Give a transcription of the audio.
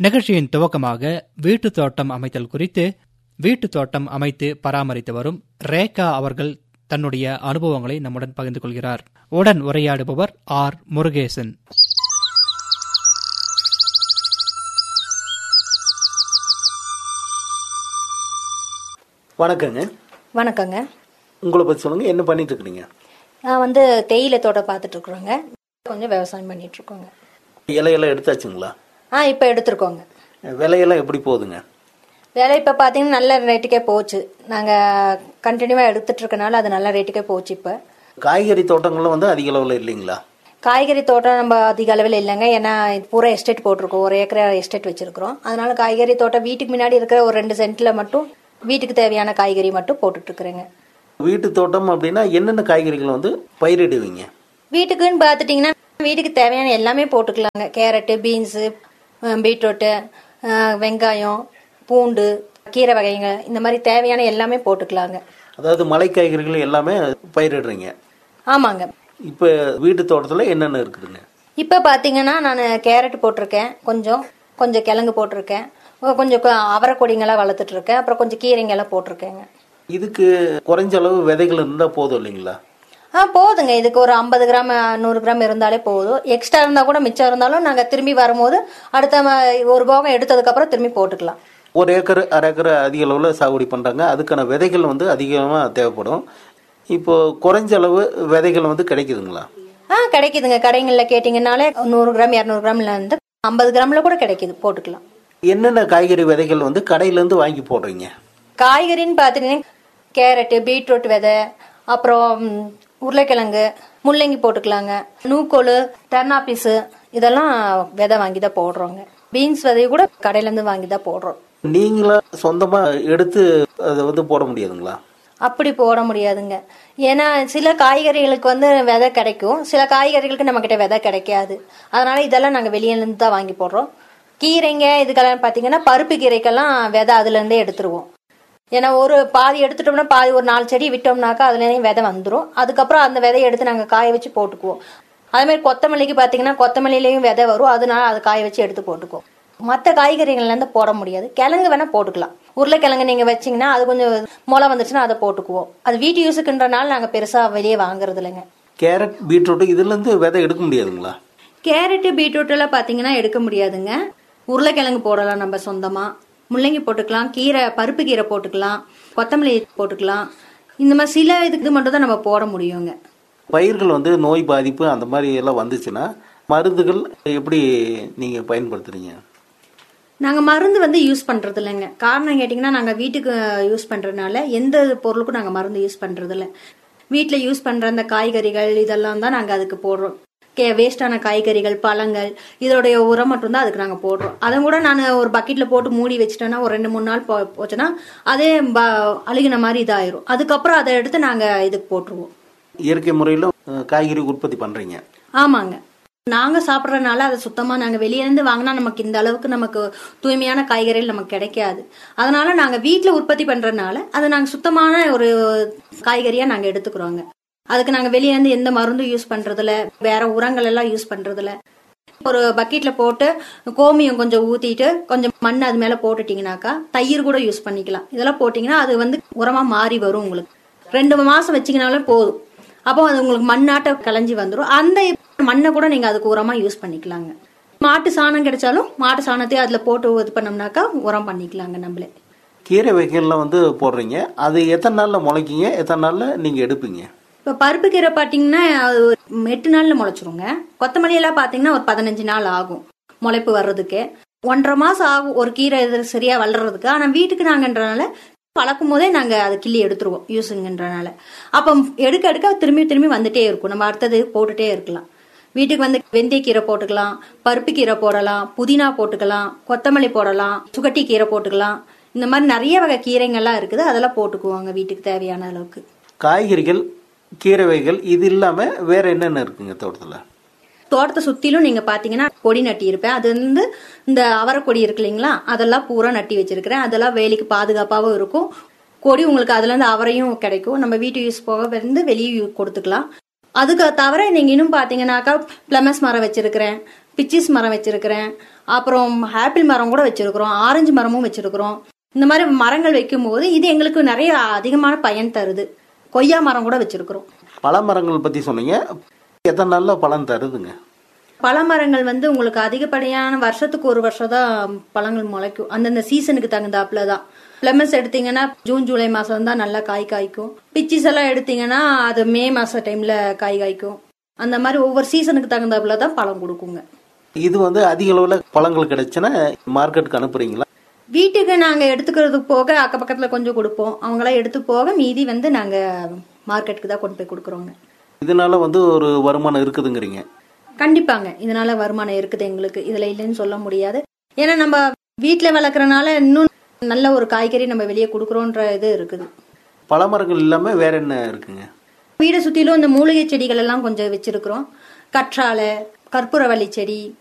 நிகழ்ச்சியின் துவக்கமாக வீட்டு தோட்டம் அமைத்தல் குறித்து வீட்டு தோட்டம் அமைத்து பராமரித்து வரும் ரேகா அவர்கள் தன்னுடைய அனுபவங்களை நம்முடன் பகிர்ந்து கொள்கிறார் உடன் உரையாடுபவர் ஆர் முருகேசன் வணக்கங்க வணக்கங்க உங்களை பற்றி சொல்லுங்க என்ன பண்ணிட்டு இருக்கிறீங்க நான் வந்து தேயிலை தோட்டம் பார்த்துட்டு இருக்கிறோங்க கொஞ்சம் விவசாயம் பண்ணிட்டு இருக்கோங்க இலையெல்லாம் எடுத்தாச்சுங்களா ஆ இப்போ எடுத்திருக்கோங்க விலையெல்லாம் எப்படி போகுதுங்க விலை இப்போ பார்த்தீங்கன்னா நல்ல ரேட்டுக்கே போச்சு நாங்கள் கண்டினியூவாக எடுத்துட்டு இருக்கனால அது நல்ல ரேட்டுக்கே போச்சு இப்போ காய்கறி தோட்டங்கள்லாம் வந்து அதிக அளவில் இல்லைங்களா காய்கறி தோட்டம் நம்ம அதிக அளவில் இல்லைங்க ஏன்னா இது பூரா எஸ்டேட் போட்டிருக்கோம் ஒரு ஏக்கரா எஸ்டேட் வச்சிருக்கிறோம் அதனால காய்கறி தோட்டம் வீட்டுக்கு முன்னாடி இருக்கிற ஒரு ரெண்டு சென்ட்ல மட்டும் வீட்டுக்கு தேவையான காய்கறி மட்டும் போட்டுட்டு இருக்கிறேங்க வீட்டு தோட்டம் அப்படின்னா என்னென்ன காய்கறிகள் வந்து பயிரிடுவீங்க வீட்டுக்குன்னு பார்த்துட்டிங்கன்னா வீட்டுக்கு தேவையான எல்லாமே போட்டுக்கலாங்க கேரட்டு பீன்ஸு பீட்ரூட்டு அஹ், வெங்காயம் பூண்டு கீரை வகைங்க இந்த மாதிரி தேவையான எல்லாமே போட்டுக்கலாங்க அதாவது மலை காய்கறிகள் எல்லாமே பயிரிடுறீங்க ஆமாங்க இப்போ வீட்டு தோட்டத்தில் என்னென்ன இருக்குதுங்க இப்போ பார்த்தீங்கன்னா நான் கேரட் போட்டிருக்கேன் கொஞ்சம் கொஞ்சம் கிழங்கு போட்டிருக்கேன் அஹ் கொஞ்சம் கொ- அவரை கொடிங்கெல்லாம் வளர்த்துட்டு இருக்கேன் அப்புறம் கொஞ்சம் கீரைங்கெல்லாம் போட்டிருக்கேங்க இதுக்கு குறைஞ்ச அளவு விதைகள் இருந்தால் போதும் இல்லைங்களா ஆ போதுங்க இதுக்கு ஒரு ஐம்பது கிராம் நூறு கிராம் இருந்தாலே போதும் எக்ஸ்ட்ரா இருந்தால் கூட மிச்சம் இருந்தாலும் நாங்கள் திரும்பி வரும்போது அடுத்த ம- ஒரு போகம் எடுத்ததுக்கப்புறம் திரும்பி போட்டுக்கலாம் ஒரு ஏக்கர் அரை ஏக்கர் அதிக அளவில் சாகுபடி பண்ணுறாங்க அதுக்கான விதைகள் வந்து அதிகமாக தேவைப்படும் இப்போ குறைஞ்ச அளவு விதைகள் வந்து கிடைக்குதுங்களா ஆ கிடைக்குதுங்க கடைங்களில் கேட்டிங்கனாலே நூறு கிராம் இரநூறு கிராம்ல இருந்து ஐம்பது கிராம்ல கூட கிடைக்குது போட்டுக்கலாம் என்னென்ன காய்கறி விதைகள் வந்து கடையிலேருந்து வாங்கி போடுறீங்க காய்கறின்னு பார்த்துட்டீங்கன்னா கேரட்டு பீட்ரூட் விதை அப்புறம் ம், உருளைக்கிழங்கு முள்ளங்கி போட்டுக்கலாங்க நூக்கோல் டர்னாப்பீஸு இதெல்லாம் விதை வாங்கி தான் போடுறோங்க பீன்ஸ் விதையை கூட கடையிலேருந்து வாங்கி தான் போடுறோம் நீங்களா சொந்தமா எடுத்து அதை வந்து போட முடியாதுங்களா அப்படி போட முடியாதுங்க ஏன்னா சில காய்கறிகளுக்கு வந்து விதை கிடைக்கும் சில காய்கறிகளுக்கு நம்மக்கிட்ட விதை கிடைக்காது அதனால இதெல்லாம் நாங்கள் வெளியிலேருந்து தான் வாங்கி போடுறோம் கீரைங்க இதுக்கெல்லாம் பார்த்தீங்கன்னா பருப்பு கீரைக்கெல்லாம் விதை அதுலேருந்தே எடுத்துருவோம் ஏன்னா ஒரு பாதி எடுத்துட்டோம்னா பாதி ஒரு நாலு செடி விட்டோம்னாக்கா அதுலேயும் விதை வந்துடும் அதுக்கப்புறம் அந்த விதையை எடுத்து நாங்கள் காய வச்சு போட்டுக்குவோம் அதே மாதிரி கொத்தமல்லிக்கு பார்த்தீங்கன்னா கொத்தமல்லிலையும் விதை வரும் அதனால அதை காய வச்சு எடுத்து போட்டுக்குவோம் மற்ற காய்கறிகள்லேருந்து போட முடியாது கிழங்கு வேணா போட்டுக்கலாம் உருளைக்கிழங்கு நீங்கள் வச்சீங்கன்னா அது கொஞ்சம் முளை வந்துச்சுன்னா அதை போட்டுக்குவோம் அது வீட்டு யூஸுக்குன்றனால நாங்கள் பெருசாக வெளியே வாங்குறது இல்லைங்க கேரட் பீட்ரூட் இதுல இருந்து விதை எடுக்க முடியாதுங்களா கேரட்டு பீட்ரூட் எல்லாம் பார்த்தீங்கன்னா எடுக்க முடியாதுங்க உருளைக்கிழங்கு போடலாம் நம்ம சொந்தமா முள்ளங்கி போட்டுக்கலாம் கீரை பருப்பு கீரை போட்டுக்கலாம் கொத்தமல்லி போட்டுக்கலாம் இந்த மாதிரி சில இதுக்கு மட்டும் தான் நம்ம போட முடியுங்க பயிர்கள் வந்து நோய் பாதிப்பு அந்த மாதிரி எல்லாம் வந்துச்சுன்னா மருந்துகள் எப்படி நீங்க பயன்படுத்துறீங்க நாங்கள் மருந்து வந்து யூஸ் பண்ணுறது இல்லைங்க காரணம் கேட்டிங்கன்னா நாங்கள் வீட்டுக்கு யூஸ் பண்ணுறதுனால எந்த பொருளுக்கும் நாங்கள் மருந்து யூஸ் பண்ணுறது இல்லை வீட்டில் யூஸ் பண்ணுற அந்த காய்கறிகள் இதெல்லாம் தான் நாங்கள் அதுக்கு போடுறோம் கே வேஸ்டான காய்கறிகள் பழங்கள் இதோடைய உரம் மட்டும்தான் அதுக்கு நாங்கள் போடுறோம் அதை கூட நான் ஒரு பக்கெட்டில் போட்டு மூடி வச்சிட்டேன்னா ஒரு ரெண்டு மூணு நாள் போ போச்சுன்னா அதே ப அழுகின மாதிரி இதாயிரும் அதுக்கப்புறம் அதை எடுத்து நாங்கள் இதுக்கு போட்டுருவோம் இயற்கை முறையில் அஹ், காய்கறி உற்பத்தி பண்றீங்க ஆமாங்க நாங்க சாப்பிட்றதுனால அதை சுத்தமா நாங்க வெளிய இருந்து வாங்கினா நமக்கு இந்த அளவுக்கு நமக்கு தூய்மையான காய்கறிகள் நமக்கு கிடைக்காது அதனால நாங்க வீட்ல உற்பத்தி பண்றதுனால அதை நாங்க சுத்தமான ஒரு காய்கறியா நாங்க எடுத்துக்கிறோங்க அதுக்கு நாங்க வெளிய இருந்து எந்த மருந்தும் யூஸ் பண்றதில்ல வேற உரங்கள் எல்லாம் யூஸ் பண்றதில்ல ஒரு பக்கெட்ல போட்டு கோமியம் கொஞ்சம் ஊத்திட்டு கொஞ்சம் மண் அது மேல போட்டுட்டீங்கன்னாக்கா தயிர் கூட யூஸ் பண்ணிக்கலாம் இதெல்லாம் போட்டீங்கன்னா அது வந்து உரமா மாறி வரும் உங்களுக்கு ரெண்டு மாசம் வச்சீங்கனாலே போதும் அப்போ அது உங்களுக்கு மண்ணாட்ட கலைஞ்சி வந்துடும் அந்த மண்ணை கூட நீங்க அதுக்கு உரமா யூஸ் பண்ணிக்கலாங்க மாட்டு சாணம் கிடைச்சாலும் மாட்டு சாணத்தையும் அதுல போட்டு இது பண்ணோம்னாக்கா உரம் பண்ணிக்கலாங்க நம்மளே கீரை வகைகள்லாம் வந்து போடுறீங்க அது எத்தனை நாள்ல முளைக்கிங்க எத்தனை நாள்ல நீங்க எடுப்பீங்க இப்போ பருப்பு கீரை பார்த்தீங்கன்னா அது ஒரு எட்டு நாள்ல முளைச்சிருங்க கொத்தமல்லி எல்லாம் பார்த்தீங்கன்னா ஒரு பதினஞ்சு நாள் ஆகும் முளைப்பு வர்றதுக்கு ஒன்றரை மாசம் ஆகும் ஒரு கீரை இது சரியா வளர்றதுக்கு ஆனா வீட்டுக்கு நாங்கன்றனால வளர்க்கும் போதே நாங்க அதை கிள்ளி எடுத்துருவோம் யூஸுங்கன்றனால அப்போ எடுக்க எடுக்க திரும்பி திரும்பி வந்துட்டே இருக்கும் நம்ம அடுத்தது போட்டுட்டே இருக்கலாம் வீட்டுக்கு வந்து வெந்தயக்கீரை போட்டுக்கலாம் பருப்பு கீரை போடலாம் புதினா போட்டுக்கலாம் கொத்தமல்லி போடலாம் சுகட்டி கீரை போட்டுக்கலாம் இந்த மாதிரி நிறைய வகை கீரைங்கள்லாம் இருக்குது அதெல்லாம் போட்டுக்குவாங்க வீட்டுக்கு தேவையான அளவுக்கு காய்கறிகள் கீரை வகைகள் இது இல்லாம வேற என்னென்ன இருக்குங்க தோட்டத்துல தோட்டத்தை சுத்திலும் நீங்க பாத்தீங்கன்னா கொடி நட்டி இருப்பேன் அது வந்து இந்த அவரைக்கொடி இருக்கு இல்லைங்களா அதெல்லாம் பூரா நட்டி வச்சிருக்கிறேன் அதெல்லாம் வேலிக்கு பாதுகாப்பாகவும் இருக்கும் கொடி உங்களுக்கு அதுல இருந்து அவரையும் கிடைக்கும் நம்ம வீட்டு யூஸ் போக வந்து வெளியே யூ- கொடுத்துக்கலாம் அதுக்கு தவிர நீங்க இன்னும் பாத்தீங்கன்னாக்கா பிளமஸ் மரம் வச்சிருக்கிறேன் பிச்சிஸ் மரம் வச்சிருக்கிறேன் அப்புறம் ஆப்பிள் மரம் கூட வச்சிருக்கிறோம் ஆரஞ்சு மரமும் வச்சிருக்கிறோம் இந்த மாதிரி மரங்கள் வைக்கும்போது இது எங்களுக்கு நிறைய அதிகமான பயன் தருது கொய்யா மரம் கூட வச்சிருக்கிறோம் பல மரங்கள் பற்றி சொன்னீங்க எத்தனை நாளில் பலன் தருதுங்க பழ மரங்கள் வந்து உங்களுக்கு அதிகப்படியான வருஷத்துக்கு ஒரு வருஷம் தான் பழங்கள் முளைக்கும் அந்தந்த சீசனுக்கு தகுந்தாப்புல தான் லெமன்ஸ் எடுத்தீங்கன்னா ஜூன் ஜூலை மாசம் தான் நல்லா காய் காய்க்கும் பிச்சிஸ் எல்லாம் எடுத்தீங்கன்னா அது மே மாச டைம்ல காய் காய்க்கும் அந்த மாதிரி ஒவ்வொரு சீசனுக்கு தகுந்தாப்புல தான் பழம் கொடுக்குங்க இது வந்து அதிக அளவில் பழங்கள் கிடைச்சுன்னா மார்க்கெட்டுக்கு அனுப்புறீங்களா வீட்டுக்கு நாங்க எடுத்துக்கிறது போக அக்க பக்கத்துல கொஞ்சம் கொடுப்போம் அவங்களாம் எடுத்து போக மீதி வந்து நாங்க மார்க்கெட்டுக்கு தான் கொண்டு போய் கொடுக்குறோங்க இதனால வந்து ஒரு வருமானம் இருக்குதுங்கிறீங்க கண்டிப்பாங்க இதனால வருமானம் இருக்குது எங்களுக்கு இதுல இல்லைன்னு சொல்ல முடியாது ஏன்னா நம்ம வீட்டுல வளர்க்கறனால இன்னும் நல்ல ஒரு காய்கறி நம்ம வெளியே கொடுக்குறோன்ற இது இருக்குது பல மரங்கள் இல்லாமல் வேற என்ன இருக்குங்க வீடை சுத்திலும் இந்த மூலிகை செடிகள் எல்லாம் கொஞ்சம் வச்சிருக்கிறோம் கற்றாழை கற்பூரவள்ளி செடி